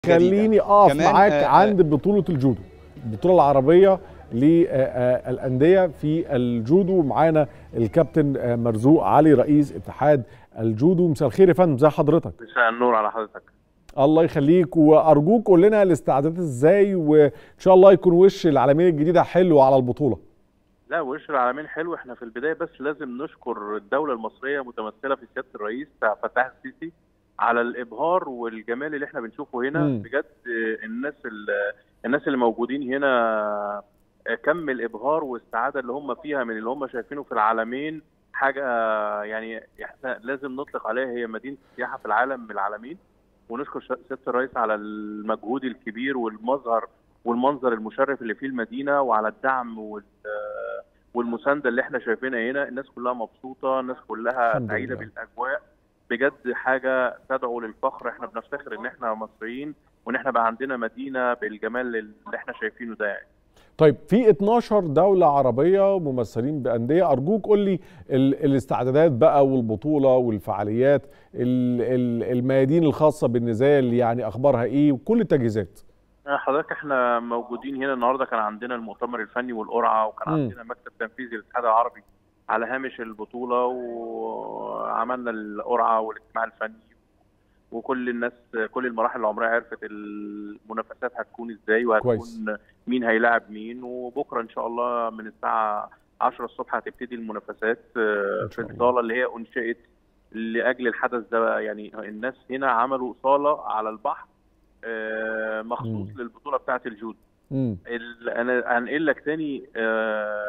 خليني اقف كمان، معاك آه، عند بطوله الجودو البطوله العربيه للانديه في الجودو معانا الكابتن آه، مرزوق علي رئيس اتحاد الجودو مساء الخير يا فندم ازي حضرتك مساء النور على حضرتك الله يخليك وارجوك قول لنا الاستعدادات ازاي وان شاء الله يكون وش العالميه الجديده حلو على البطوله لا وش العالمين حلو احنا في البدايه بس لازم نشكر الدوله المصريه متمثله في سياده الرئيس عبد الفتاح السيسي على الابهار والجمال اللي احنا بنشوفه هنا مم. بجد آه، الناس ال- الناس اللي موجودين هنا آه، كم الابهار والسعاده اللي هم فيها من اللي هم شايفينه في العالمين حاجه آه، يعني احنا لازم نطلق عليها هي مدينه السياحه في العالم من العالمين ونشكر ش- سياده الرئيس على المجهود الكبير والمظهر والمنظر المشرف اللي فيه المدينه وعلى الدعم وال آه، والمسانده اللي احنا شايفينها هنا الناس كلها مبسوطه الناس كلها الحمد سعيده لله. بالاجواء بجد حاجه تدعو للفخر احنا بنفتخر ان احنا مصريين وان احنا بقى عندنا مدينه بالجمال اللي احنا شايفينه ده يعني طيب في 12 دولة عربية ممثلين بأندية أرجوك قول لي ال- الاستعدادات بقى والبطولة والفعاليات ال- ال- الميادين الخاصة بالنزال يعني أخبارها إيه وكل التجهيزات حضرتك احنا موجودين هنا النهارده كان عندنا المؤتمر الفني والقرعه وكان مم. عندنا مكتب تنفيذي للاتحاد العربي على هامش البطوله وعملنا القرعه والاجتماع الفني وكل الناس كل المراحل العمريه عرفت المنافسات هتكون ازاي وهتكون كويس. مين هيلاعب مين وبكره ان شاء الله من الساعه 10 الصبح هتبتدي المنافسات آه، إن في شاء الله. الصاله اللي هي انشئت لاجل الحدث ده يعني الناس هنا عملوا صاله على البحر آه، مخصوص مم. للبطوله بتاعه الجودو مم. ال- انا هنقل لك تاني آه،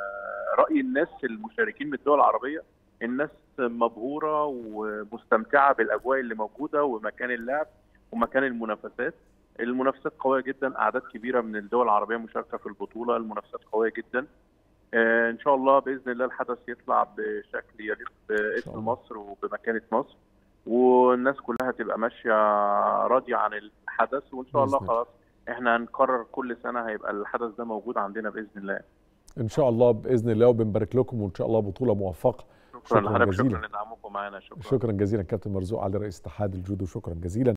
راي الناس المشاركين من الدول العربيه الناس مبهوره ومستمتعه بالاجواء اللي موجوده ومكان اللعب ومكان المنافسات المنافسات قويه جدا اعداد كبيره من الدول العربيه مشاركه في البطوله المنافسات قويه جدا آه، ان شاء الله باذن الله الحدث يطلع بشكل يليق باسم الله. مصر وبمكانه مصر والناس كلها تبقى ماشيه راضيه عن الحدث وان شاء الله بإذن الله. خلاص احنا هنقرر كل سنه هيبقى الحدث ده موجود عندنا باذن الله إن شاء الله بإذن الله وبنبارك لكم وإن شاء الله بطولة موفقة شكرا شكراً لحضرتك جزيلاً. شكرا لدعمكم معانا شكرا شكرا جزيلا كابتن مرزوق علي رئيس اتحاد الجودو شكرا جزيلا